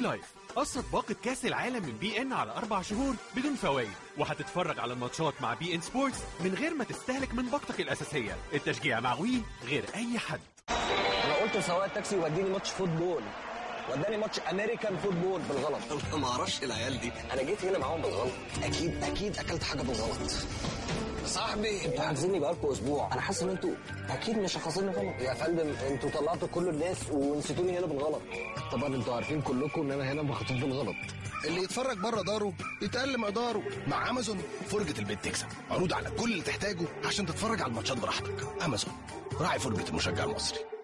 لايف قسط باقة كأس العالم من بي ان على أربع شهور بدون فوائد وهتتفرج على الماتشات مع بي ان سبورتس من غير ما تستهلك من باقتك الأساسية التشجيع مع وي غير أي حد انا قلت لسواق التاكسي وديني ماتش فوتبول وداني ماتش امريكان فوتبول بالغلط انا ما اعرفش العيال دي انا جيت هنا معاهم بالغلط اكيد اكيد اكلت حاجه بالغلط صاحبي انتوا عايزيني بقالكم اسبوع انا حاسس ان انتوا اكيد مش حافظيني غلط يا فندم انتوا طلعتوا كل الناس ونسيتوني هنا بالغلط طبعا انتوا عارفين كلكم ان انا هنا مخطوف بالغلط اللي يتفرج بره داره يتقل مقداره مع امازون فرجة البيت تكسب عروض على كل اللي تحتاجه عشان تتفرج على الماتشات براحتك امازون راعي فرجة المشجع المصري